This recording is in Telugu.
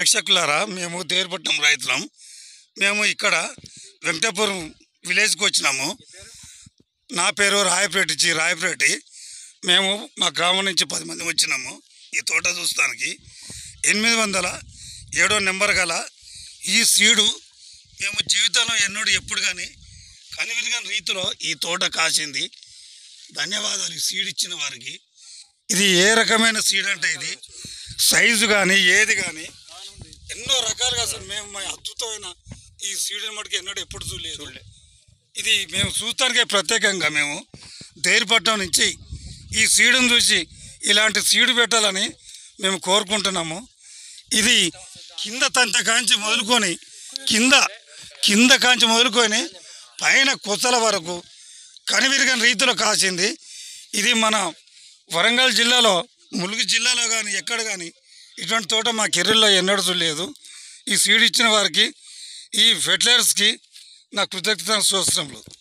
ప్రేక్షకులారా మేము దేవరపట్నం రైతులం మేము ఇక్కడ వెంకటాపురం విలేజ్కి వచ్చినాము నా పేరు రాయపేట జి రాయపేటి మేము మా గ్రామం నుంచి పది మంది వచ్చినాము ఈ తోట చూస్తానికి ఎనిమిది వందల ఏడో నెంబర్ గల ఈ సీడు మేము జీవితంలో ఎన్నడూ ఎప్పుడు కానీ కనివిరిగని రీతిలో ఈ తోట కాసింది ధన్యవాదాలు ఈ సీడ్ ఇచ్చిన వారికి ఇది ఏ రకమైన సీడ్ అంటే ఇది సైజు కానీ ఏది కానీ ఎన్నో రకాలుగా అసలు మేము మా అద్భుతమైన ఈ సీడ్ని మటుకు ఎన్నడూ ఎప్పుడు చూడలేదు ఇది మేము చూస్తానికే ప్రత్యేకంగా మేము దేరిపట్నం నుంచి ఈ సీడును చూసి ఇలాంటి సీడు పెట్టాలని మేము కోరుకుంటున్నాము ఇది కింద తంత కాంచి మొదలుకొని కింద కింద కాంచి మొదలుకొని పైన కొసల వరకు కనివిరిగని రీతిలో కాసింది ఇది మన వరంగల్ జిల్లాలో ములుగు జిల్లాలో కానీ ఎక్కడ కానీ ఇటువంటి తోట మా కెరీర్లో ఎన్నడూ చూడలేదు ఈ సీడ్ ఇచ్చిన వారికి ఈ ఫెర్టిలైజర్స్కి నా కృతజ్ఞత చూస్తున్నాం